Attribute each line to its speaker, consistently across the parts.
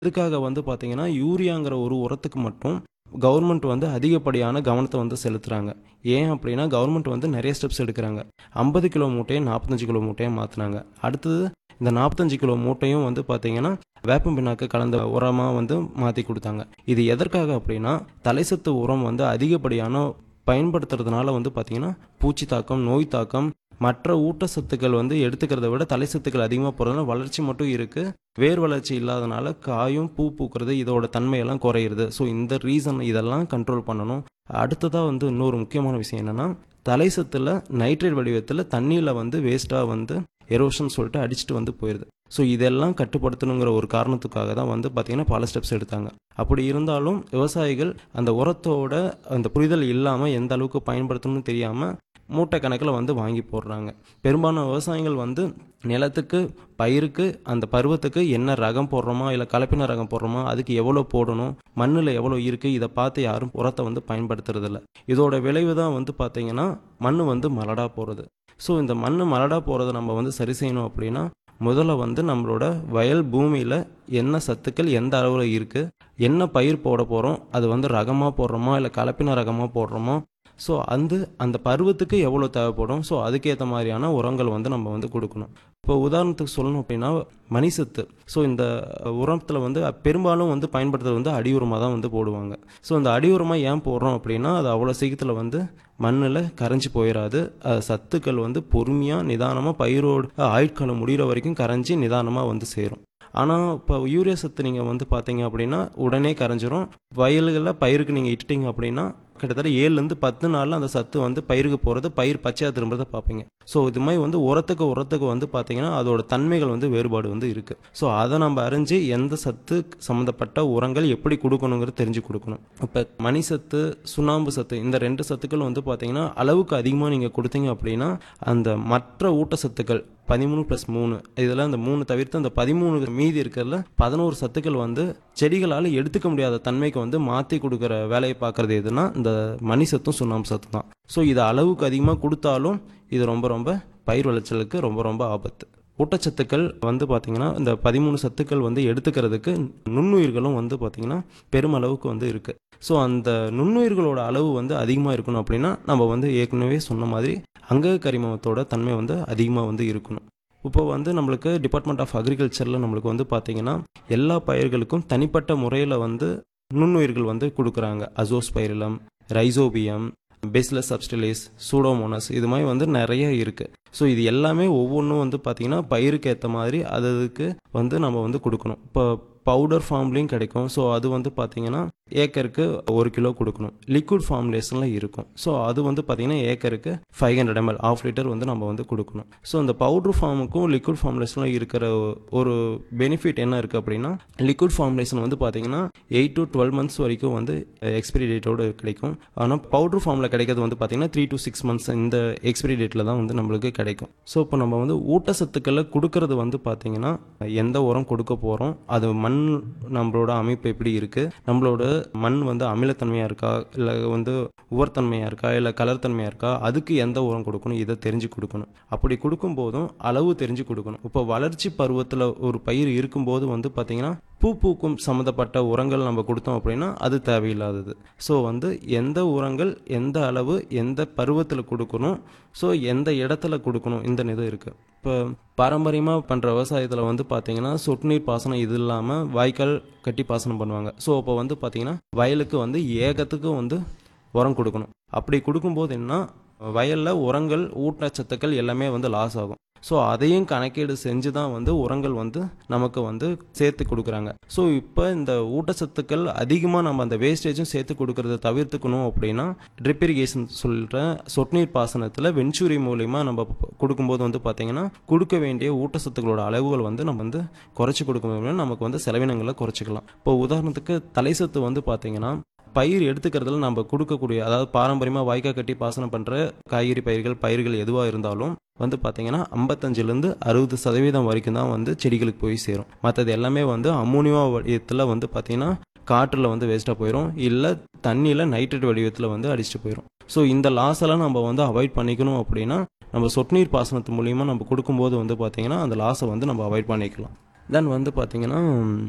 Speaker 1: இதுக்காக வந்து பார்த்தீங்கன்னா யூரியாங்கிற ஒரு உரத்துக்கு மட்டும் கவர்மெண்ட் வந்து அதிகப்படியான கவனத்தை வந்து செலுத்துகிறாங்க ஏன் அப்படின்னா கவர்மெண்ட் வந்து நிறைய ஸ்டெப்ஸ் எடுக்கிறாங்க ஐம்பது கிலோ மூட்டையை நாற்பத்தஞ்சு கிலோ மூட்டையை மாற்றினாங்க அடுத்தது இந்த நாற்பத்தஞ்சு கிலோ மூட்டையும் வந்து பார்த்தீங்கன்னா வேப்பம் பிண்ணாக்கு கலந்த உரமாக வந்து மாற்றி கொடுத்தாங்க இது எதற்காக அப்படின்னா தலைசத்து உரம் வந்து அதிகப்படியான பயன்படுத்துறதுனால வந்து பார்த்தீங்கன்னா பூச்சி தாக்கம் நோய் தாக்கம் மற்ற ஊட்டச்சத்துக்கள் வந்து எடுத்துக்கிறத விட தலைசத்துக்கள் அதிகமாக போகிறதுனால வளர்ச்சி மட்டும் இருக்குது வேர் வளர்ச்சி இல்லாதனால காயும் பூ பூக்கிறது இதோட தன்மையெல்லாம் குறையிறது ஸோ இந்த ரீசன் இதெல்லாம் கண்ட்ரோல் பண்ணணும் அடுத்ததாக வந்து இன்னொரு முக்கியமான விஷயம் என்னென்னா தலைசத்தில் நைட்ரேட் வடிவத்தில் தண்ணியில் வந்து வேஸ்ட்டாக வந்து எரோஷன் சொல்லிட்டு அடிச்சுட்டு வந்து போயிடுது ஸோ இதெல்லாம் கட்டுப்படுத்தணுங்கிற ஒரு காரணத்துக்காக தான் வந்து பார்த்திங்கன்னா பல ஸ்டெப்ஸ் எடுத்தாங்க அப்படி இருந்தாலும் விவசாயிகள் அந்த உரத்தோட அந்த புரிதல் இல்லாமல் எந்த அளவுக்கு பயன்படுத்தணும்னு தெரியாமல் மூட்டை கணக்கில் வந்து வாங்கி போடுறாங்க பெரும்பாலான விவசாயிகள் வந்து நிலத்துக்கு பயிருக்கு அந்த பருவத்துக்கு என்ன ரகம் போடுறோமா இல்லை கலப்பின ரகம் போடுறோமா அதுக்கு எவ்வளோ போடணும் மண்ணில் எவ்வளோ இருக்குது இதை பார்த்து யாரும் உரத்தை வந்து பயன்படுத்துறதில்ல இதோட விளைவு தான் வந்து பார்த்திங்கன்னா மண் வந்து மலடாக போகிறது ஸோ இந்த மண் மலடாக போகிறத நம்ம வந்து சரி செய்யணும் அப்படின்னா முதல்ல வந்து நம்மளோட வயல் பூமியில் என்ன சத்துக்கள் எந்த அளவில் இருக்குது என்ன பயிர் போட போகிறோம் அது வந்து ரகமாக போடுறோமா இல்லை கலப்பின ரகமாக போடுறோமோ ஸோ அந்த அந்த பருவத்துக்கு எவ்வளோ தேவைப்படும் ஸோ அதுக்கேற்ற மாதிரியான உரங்கள் வந்து நம்ம வந்து கொடுக்கணும் இப்போ உதாரணத்துக்கு சொல்லணும் அப்படின்னா மணிசத்து ஸோ இந்த உரத்தில் வந்து பெரும்பாலும் வந்து பயன்படுத்துறது வந்து அடி உரமாக தான் வந்து போடுவாங்க ஸோ இந்த அடி உரமாக ஏன் போடுறோம் அப்படின்னா அது அவ்வளோ சீக்கிரத்தில் வந்து மண்ணில் கரைஞ்சி போயிடாது அது சத்துக்கள் வந்து பொறுமையாக நிதானமாக பயிரோட ஆயுட்காலம் முடிகிற வரைக்கும் கரைஞ்சி நிதானமாக வந்து சேரும் ஆனால் இப்போ யூரியா சத்து நீங்கள் வந்து பார்த்தீங்க அப்படின்னா உடனே கரைஞ்சிரும் வயல்களில் பயிருக்கு நீங்கள் இட்டுட்டீங்க அப்படின்னா கிட்டத்தட்ட ஏழுலேருந்து பத்து நாளில் அந்த சத்து வந்து பயிருக்கு போகிறது பயிர் பச்சையாக திரும்புறத பார்ப்பீங்க ஸோ இது மாதிரி வந்து உரத்துக்கு உரத்துக்கு வந்து பார்த்தீங்கன்னா அதோட தன்மைகள் வந்து வேறுபாடு வந்து இருக்குது ஸோ அதை நம்ம அறிஞ்சு எந்த சத்து சம்மந்தப்பட்ட உரங்கள் எப்படி கொடுக்கணுங்கிறது தெரிஞ்சு கொடுக்கணும் இப்போ மணி சத்து சுண்ணாம்பு சத்து இந்த ரெண்டு சத்துக்கள் வந்து பார்த்தீங்கன்னா அளவுக்கு அதிகமாக நீங்கள் கொடுத்தீங்க அப்படின்னா அந்த மற்ற ஊட்டச்சத்துக்கள் பதிமூணு ப்ளஸ் மூணு இதில் அந்த மூணு தவிர்த்து அந்த பதிமூணு மீதி இருக்கிறதுல பதினோரு சத்துக்கள் வந்து செடிகளால் எடுத்துக்க முடியாத தன்மைக்கு வந்து மாற்றி கொடுக்குற வேலையை பார்க்குறது எதுனா இந்த மணி சத்தும் சுண்ணாம்பு சத்து தான் ஸோ இதை அளவுக்கு அதிகமாக கொடுத்தாலும் இது ரொம்ப ரொம்ப பயிர் விளைச்சலுக்கு ரொம்ப ரொம்ப ஆபத்து ஊட்டச்சத்துக்கள் வந்து பார்த்திங்கன்னா இந்த பதிமூணு சத்துக்கள் வந்து எடுத்துக்கிறதுக்கு நுண்ணுயிர்களும் வந்து பார்த்திங்கன்னா பெருமளவுக்கு வந்து இருக்குது ஸோ அந்த நுண்ணுயிர்களோட அளவு வந்து அதிகமாக இருக்கணும் அப்படின்னா நம்ம வந்து ஏற்கனவே சொன்ன மாதிரி அங்க கரிமத்தோட தன்மை வந்து அதிகமாக வந்து இருக்கணும் இப்போ வந்து நம்மளுக்கு டிபார்ட்மெண்ட் ஆஃப் அக்ரிகல்ச்சரில் நம்மளுக்கு வந்து பார்த்திங்கன்னா எல்லா பயிர்களுக்கும் தனிப்பட்ட முறையில் வந்து நுண்ணுயிர்கள் வந்து கொடுக்குறாங்க azospirillum rhizobium bacillus subtilis pseudomonas இது மாதிரி வந்து நிறைய இருக்குது ஸோ இது எல்லாமே ஒவ்வொன்றும் வந்து பார்த்திங்கன்னா பயிருக்கு ஏற்ற மாதிரி அது அதுக்கு வந்து நம்ம வந்து கொடுக்கணும் இப்போ பவுடர் ஃபார்ம்லேயும் கிடைக்கும் ஸோ அது வந்து பார்த்திங்கன்னா ஏக்கருக்கு ஒரு கிலோ கொடுக்கணும் லிக்விட் ஃபார்ம்லேஷனில் இருக்கும் ஸோ அது வந்து பார்த்திங்கன்னா ஏக்கருக்கு five hundred ML of litre வந்து நம்ம வந்து கொடுக்கணும் ஸோ இந்த பவுடர் ஃபார்முக்கும் லிக்விட் ஃபார்ம்லேஷனில் இருக்கிற ஒரு பெனிஃபிட் என்ன இருக்குது அப்படின்னா லிக்விட் ஃபார்ம்லேஷன் வந்து பார்த்திங்கன்னா எயிட் டு டுவெல் மந்த்ஸ் வரைக்கும் வந்து எக்ஸ்பிரி டேட்டோடு கிடைக்கும் ஆனால் பவுடர் ஃபார்மில் கிடைக்கிறது வந்து பார்த்திங்கன்னா த்ரீ டு சிக்ஸ் மந்த்ஸ் இந்த எக்ஸ்பிரி டேட்டில் தான் வந்து நம்மளுக்கு கிடைக்கும் ஸோ இப்போ நம்ம வந்து ஊட்டச்சத்துக்களை கொடுக்கறது வந்து பார்த்திங்கன்னா எந்த உரம் கொடுக்க போகிறோம் அது மண் நம்மளோட அமைப்பு எப்படி இருக்குது நம்மளோட மண் வந்து அமிலத்தன்மையாக இருக்கா இல்லை வந்து உவர்த்தன்மையாக இருக்கா இல்லை கலர் தன்மையாக இருக்கா அதுக்கு எந்த உரம் கொடுக்கணும் இதை தெரிஞ்சு கொடுக்கணும் அப்படி கொடுக்கும்போதும் அளவு தெரிஞ்சு கொடுக்கணும் இப்போ வளர்ச்சி பருவத்தில் ஒரு பயிர் இருக்கும்போது வந்து பார்த்திங்கன்னா பூ பூக்கும் சம்மந்தப்பட்ட உரங்கள் நம்ம கொடுத்தோம் அப்படின்னா அது தேவையில்லாதது ஸோ வந்து எந்த உரங்கள் எந்த அளவு எந்த பருவத்தில் கொடுக்கணும் ஸோ எந்த இடத்துல கொடுக்கணும் இந்த இது இருக்குது இப்போ பாரம்பரியமாக பண்ணுற விவசாயத்தில் வந்து பார்த்தீங்கன்னா சொட்டு நீர் பாசனம் இது இல்லாமல் வாய்க்கால் கட்டி பாசனம் பண்ணுவாங்க ஸோ அப்போ வந்து பார்த்தீங்கன்னா வயலுக்கு வந்து ஏகத்துக்கு வந்து உரம் கொடுக்கணும் அப்படி கொடுக்கும்போது என்ன வயலில் உரங்கள் ஊட்டச்சத்துக்கள் எல்லாமே வந்து லாஸ் ஆகும் ஸோ அதையும் கணக்கீடு செஞ்சு தான் வந்து உரங்கள் வந்து நமக்கு வந்து சேர்த்து கொடுக்குறாங்க ஸோ இப்போ இந்த ஊட்டச்சத்துக்கள் அதிகமாக நம்ம அந்த வேஸ்டேஜும் சேர்த்து கொடுக்கறத தவிர்த்துக்கணும் அப்படின்னா ட்ரிப் இரிகேஷன் சொல்கிற சொட்டுநீர் பாசனத்தில் வெஞ்சூரி மூலிமா நம்ம கொடுக்கும்போது வந்து பார்த்திங்கன்னா கொடுக்க வேண்டிய ஊட்டச்சத்துக்களோட அளவுகள் வந்து நம்ம வந்து குறைச்சி கொடுக்க முடியும் நமக்கு வந்து செலவினங்களை குறைச்சிக்கலாம் இப்போ உதாரணத்துக்கு தலைசத்து வந்து பார்த்திங்கன்னா பயிர் எடுத்துக்கிறதுல நம்ம கொடுக்கக்கூடிய அதாவது பாரம்பரியமாக வாய்க்கால் கட்டி பாசனம் பண்ணுற காய்கறி பயிர்கள் பயிர்கள் எதுவாக இருந்தாலும் வந்து பார்த்தீங்கன்னா ஐம்பத்தஞ்சிலேருந்து அறுபது சதவீதம் வரைக்கும் தான் வந்து செடிகளுக்கு போய் சேரும் மற்றது எல்லாமே வந்து அமோனியா வடிவத்தில் வந்து பார்த்தீங்கன்னா காற்றில் வந்து வேஸ்ட்டாக போயிடும் இல்லை தண்ணியில் நைட்ரேட் வடிவத்தில் வந்து அடிச்சுட்டு போயிடும் ஸோ இந்த லாஸ் எல்லாம் நம்ம வந்து அவாய்ட் பண்ணிக்கணும் அப்படின்னா நம்ம சொட்டு நீர் பாசனத்து மூலியமாக நம்ம கொடுக்கும்போது வந்து பார்த்தீங்கன்னா அந்த லாஸை வந்து நம்ம அவாய்ட் பண்ணிக்கலாம் தென் வந்து பார்த்தீங்கன்னா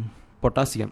Speaker 1: பொட்டாசியம்